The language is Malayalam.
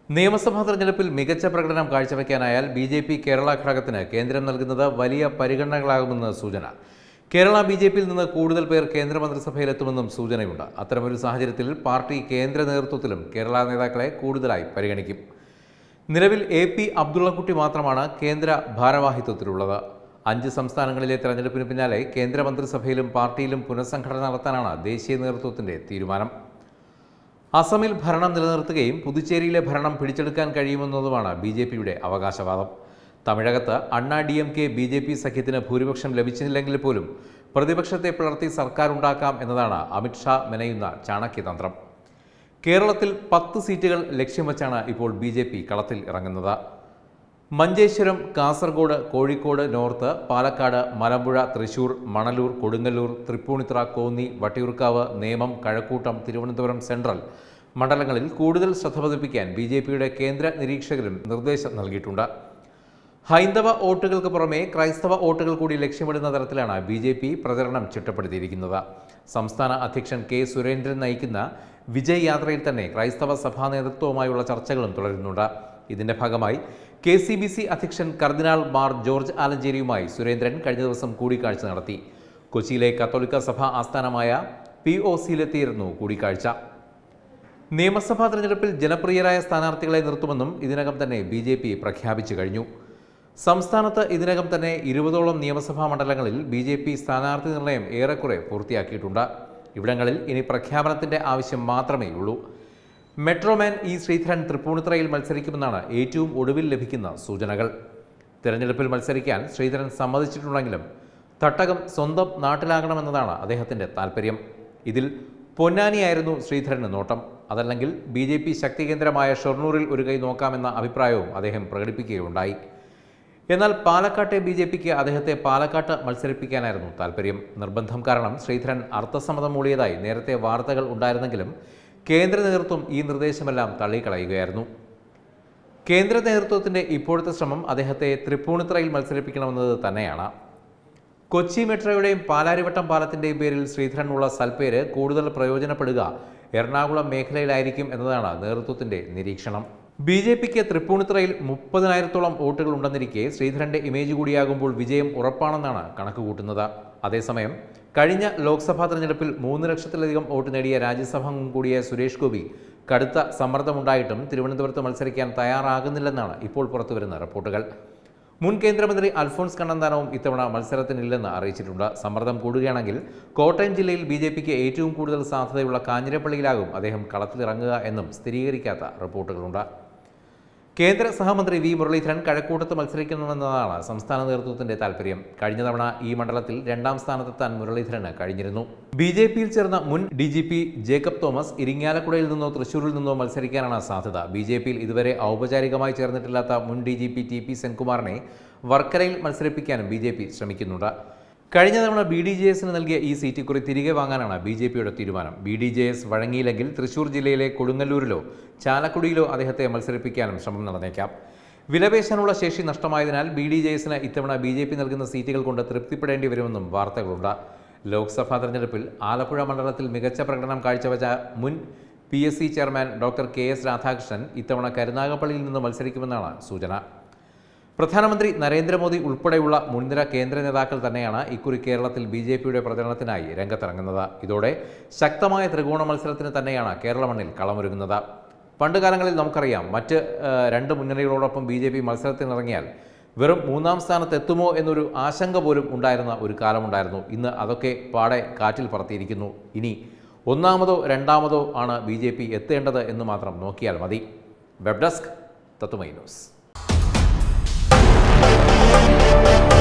നിയമസഭാ തെരഞ്ഞെടുപ്പിൽ മികച്ച പ്രകടനം കാഴ്ചവെക്കാനായാൽ ബി ജെ പി കേരള ഘടകത്തിന് കേന്ദ്രം നൽകുന്നത് വലിയ പരിഗണനകളാകുമെന്ന് സൂചന കേരള ബി ജെ പിയിൽ നിന്ന് കൂടുതൽ പേർ കേന്ദ്രമന്ത്രിസഭയിലെത്തുമെന്നും സൂചനയുണ്ട് അത്തരമൊരു സാഹചര്യത്തിൽ പാർട്ടി കേന്ദ്ര നേതൃത്വത്തിലും കേരള നേതാക്കളെ കൂടുതലായി പരിഗണിക്കും നിലവിൽ എ പി അബ്ദുള്ളക്കുട്ടി മാത്രമാണ് കേന്ദ്ര ഭാരവാഹിത്വത്തിലുള്ളത് അഞ്ച് സംസ്ഥാനങ്ങളിലെ തെരഞ്ഞെടുപ്പിന് പിന്നാലെ കേന്ദ്രമന്ത്രിസഭയിലും പാർട്ടിയിലും പുനഃസംഘടന നടത്താനാണ് ദേശീയ നേതൃത്വത്തിന്റെ തീരുമാനം അസമിൽ ഭരണം നിലനിർത്തുകയും പുതുച്ചേരിയിലെ ഭരണം പിടിച്ചെടുക്കാൻ കഴിയുമെന്നതുമാണ് ബി ജെ പിയുടെ അവകാശവാദം തമിഴകത്ത് Anna D M K B J P സഖ്യത്തിന് ഭൂരിപക്ഷം ലഭിച്ചില്ലെങ്കിൽ പോലും പ്രതിപക്ഷത്തെ പിളർത്തി സർക്കാർ ഉണ്ടാക്കാം എന്നതാണ് അമിത്ഷാ മെനയുന്ന ചാണക്യതന്ത്രം കേരളത്തിൽ പത്ത് സീറ്റുകൾ ലക്ഷ്യം വച്ചാണ് ഇപ്പോൾ ബി ജെ പി കളത്തിൽ ഇറങ്ങുന്നത് മഞ്ചേശ്വരം കാസർഗോഡ് കോഴിക്കോട് നോർത്ത് പാലക്കാട് മലമ്പുഴ തൃശൂർ മണലൂർ കൊടുങ്ങല്ലൂർ തൃപ്പൂണിത്തുറ കോന്നി വട്ടിയൂർക്കാവ് നേമം കഴക്കൂട്ടം തിരുവനന്തപുരം സെൻട്രൽ മണ്ഡലങ്ങളിൽ കൂടുതൽ ശ്രദ്ധ പതിപ്പിക്കാൻ ബി ജെ പിയുടെ കേന്ദ്ര നിരീക്ഷകരും നിർദ്ദേശം നൽകിയിട്ടുണ്ട് ഹൈന്ദവ വോട്ടുകൾക്ക് പുറമെ ക്രൈസ്തവ വോട്ടുകൾ കൂടി ലക്ഷ്യമിടുന്ന തരത്തിലാണ് ബി ജെ പി പ്രചരണം ചിട്ടപ്പെടുത്തിയിരിക്കുന്നത് സംസ്ഥാന അധ്യക്ഷൻ കെ സുരേന്ദ്രൻ നയിക്കുന്ന വിജയ് യാത്രയിൽ തന്നെ ക്രൈസ്തവ സഭാ നേതൃത്വവുമായുള്ള ചർച്ചകളും തുടരുന്നുണ്ട് ഇതിന്റെ ഭാഗമായി കെ സി ബി സി അധ്യക്ഷൻ കർദിനാൾ മാർ ജോർജ് ആലഞ്ചേരിയുമായി സുരേന്ദ്രൻ കഴിഞ്ഞ ദിവസം കൂടിക്കാഴ്ച നടത്തി കൊച്ചിയിലെ കത്തോലിക്ക സഭ ആസ്ഥാനമായ പി ഒ സിയിലെത്തിയിരുന്നു കൂടിക്കാഴ്ച നിയമസഭാ തെരഞ്ഞെടുപ്പിൽ ജനപ്രിയരായ സ്ഥാനാർത്ഥികളെ നിർത്തുമെന്നും ഇതിനകം തന്നെ ബി ജെ പി പ്രഖ്യാപിച്ചു കഴിഞ്ഞു സംസ്ഥാനത്ത് ഇതിനകം തന്നെ ഇരുപതോളം നിയമസഭാ മണ്ഡലങ്ങളിൽ ബി ജെ പി സ്ഥാനാർത്ഥി നിർണയം ഏറെക്കുറെ പൂർത്തിയാക്കിയിട്ടുണ്ട് ഇവിടങ്ങളിൽ ഇനി പ്രഖ്യാപനത്തിന്റെ ആവശ്യം മാത്രമേ ഉള്ളൂ മെട്രോമാൻ ഇ ശ്രീധരൻ തൃപ്പൂണിത്തുറയിൽ മത്സരിക്കുമെന്നാണ് ഏറ്റവും ഒടുവിൽ ലഭിക്കുന്ന സൂചനകൾ തിരഞ്ഞെടുപ്പിൽ മത്സരിക്കാൻ ശ്രീധരൻ സമ്മതിച്ചിട്ടുണ്ടെങ്കിലും തട്ടകം സ്വന്തം നാട്ടിലാകണമെന്നതാണ് അദ്ദേഹത്തിന്റെ താല്പര്യം ഇതിൽ പൊന്നാനിയായിരുന്നു ശ്രീധരന് നോട്ടം അതല്ലെങ്കിൽ ബി ജെ പി ശക്തികേന്ദ്രമായ ഷൊർണൂരിൽ ഒരു കൈ നോക്കാമെന്ന അഭിപ്രായവും അദ്ദേഹം പ്രകടിപ്പിക്കുകയുണ്ടായി എന്നാൽ പാലക്കാട്ടെ ബി ജെ പിക്ക് അദ്ദേഹത്തെ പാലക്കാട്ട് മത്സരിപ്പിക്കാനായിരുന്നു താല്പര്യം നിർബന്ധം കാരണം ശ്രീധരൻ അർത്ഥസമ്മതം മൂടിയതായി നേരത്തെ വാർത്തകൾ ഉണ്ടായിരുന്നെങ്കിലും കേന്ദ്ര നേതൃത്വം ഈ നിർദ്ദേശമെല്ലാം തള്ളിക്കളയുകയായിരുന്നു കേന്ദ്ര നേതൃത്വത്തിന്റെ ഇപ്പോഴത്തെ ശ്രമം അദ്ദേഹത്തെ തൃപ്പൂണിത്തുറയിൽ മത്സരിപ്പിക്കണമെന്നത് തന്നെയാണ് കൊച്ചി മെട്രോയുടെയും പാലാരിവട്ടം പാലത്തിന്റെയും പേരിൽ ശ്രീധരനുള്ള സൽപ്പേര് കൂടുതൽ പ്രയോജനപ്പെടുക എറണാകുളം മേഖലയിലായിരിക്കും എന്നതാണ് നേതൃത്വത്തിന്റെ നിരീക്ഷണം ബി ജെ പിക്ക് തൃപ്പൂണിത്തുറയിൽ മുപ്പതിനായിരത്തോളം വോട്ടുകൾ ഉണ്ടെന്നിരിക്കെ ശ്രീധരന്റെ ഇമേജ് കൂടിയാകുമ്പോൾ വിജയം ഉറപ്പാണെന്നാണ് കണക്ക് കൂട്ടുന്നത് അതേസമയം കഴിഞ്ഞ ലോക്സഭാ തെരഞ്ഞെടുപ്പിൽ മൂന്ന് ലക്ഷത്തിലധികം വോട്ട് നേടിയ രാജ്യസഭാംഗം കൂടിയ സുരേഷ് ഗോപി കടുത്ത സമ്മർദ്ദമുണ്ടായിട്ടും തിരുവനന്തപുരത്ത് മത്സരിക്കാൻ തയ്യാറാകുന്നില്ലെന്നാണ് ഇപ്പോൾ പുറത്തുവരുന്ന റിപ്പോർട്ടുകൾ മുൻ കേന്ദ്രമന്ത്രി അൽഫോൺസ് കണ്ണന്താനവും ഇത്തവണ മത്സരത്തിനില്ലെന്ന് അറിയിച്ചിട്ടുണ്ട് സമ്മർദ്ദം കൂടുകയാണെങ്കിൽ കോട്ടയം ജില്ലയിൽ ബി ജെ പിക്ക് ഏറ്റവും കൂടുതൽ സാധ്യതയുള്ള കാഞ്ഞിരപ്പള്ളിയിലാകും അദ്ദേഹം കളത്തിലിറങ്ങുക എന്നും സ്ഥിരീകരിക്കാത്ത റിപ്പോർട്ടുകളുണ്ട് കേന്ദ്ര സഹമന്ത്രി വി മുരളീധരൻ കഴക്കൂട്ടത്ത് മത്സരിക്കണമെന്നതാണ് സംസ്ഥാന നേതൃത്വത്തിന്റെ താൽപര്യം കഴിഞ്ഞ തവണ ഈ മണ്ഡലത്തിൽ രണ്ടാം സ്ഥാനത്തെത്താൻ മുരളീധരന് കഴിഞ്ഞിരുന്നു ബി ജെ പിയിൽ ചേർന്ന മുൻ D G P Jacob Thomas ഇരിങ്ങാലക്കുടയിൽ നിന്നോ തൃശൂരിൽ നിന്നോ മത്സരിക്കാനാണ് സാധ്യത ബി ജെ പിയിൽ ഇതുവരെ ഔപചാരികമായി ചേർന്നിട്ടില്ലാത്ത മുൻ D G P T P സെൻകുമാറിനെ വർക്കലയിൽ മത്സരിപ്പിക്കാനും ബി ജെ പി ശ്രമിക്കുന്നുണ്ട് കഴിഞ്ഞ തവണ ബി ഡി ജെ എസിന് നൽകിയ ഈ സീറ്റ് കുറി തിരികെ വാങ്ങാനാണ് ബി ജെ പിയുടെ തീരുമാനം ബി ഡി ജെ എസ് വഴങ്ങിയില്ലെങ്കിൽ തൃശൂർ ജില്ലയിലെ കൊടുങ്ങല്ലൂരിലോ ചാലക്കുടിയിലോ അദ്ദേഹത്തെ മത്സരിപ്പിക്കാനും ശ്രമം നടന്നേക്കാം വിലപേശാനുള്ള ശേഷി നഷ്ടമായതിനാൽ ബി ഡി ജെ എസിന് ഇത്തവണ ബി ജെ പി നൽകുന്ന സീറ്റുകൾ കൊണ്ട് തൃപ്തിപ്പെടേണ്ടി വരുമെന്നും വാർത്തകളുണ്ട് ലോക്സഭാ തെരഞ്ഞെടുപ്പിൽ ആലപ്പുഴ മണ്ഡലത്തിൽ മികച്ച പ്രകടനം കാഴ്ചവെച്ച മുൻ P S C chairman doctor K S Radhakrishnan ഇത്തവണ കരുനാഗപ്പള്ളിയിൽ നിന്ന് മത്സരിക്കുമെന്നാണ് സൂചന പ്രധാനമന്ത്രി നരേന്ദ്രമോദി ഉൾപ്പെടെയുള്ള മുൻനിര കേന്ദ്ര നേതാക്കൾ തന്നെയാണ് ഇക്കുറി കേരളത്തിൽ ബി ജെ പിയുടെ പ്രചരണത്തിനായി രംഗത്തിറങ്ങുന്നത് ഇതോടെ ശക്തമായ ത്രികോണ മത്സരത്തിന് തന്നെയാണ് കേരള മണ്ണിൽ കളമൊരുങ്ങുന്നത് പണ്ട് കാലങ്ങളിൽ നമുക്കറിയാം മറ്റ് ആ, രണ്ട് മുന്നണികളോടൊപ്പം ബി ജെ പി മത്സരത്തിനിറങ്ങിയാൽ വെറും മൂന്നാം സ്ഥാനത്ത് എത്തുമോ എന്നൊരു ആശങ്ക പോലും ഉണ്ടായിരുന്ന ഒരു കാലമുണ്ടായിരുന്നു ഇന്ന് അതൊക്കെ പാടെ കാറ്റിൽ പറത്തിയിരിക്കുന്നു ഇനി ഒന്നാമതോ രണ്ടാമതോ ആണ് ബി ജെ പി എത്തേണ്ടത് എന്ന് മാത്രം നോക്കിയാൽ മതി വെബ് ഡെസ്ക് തത്തുമൈ ന്യൂസ്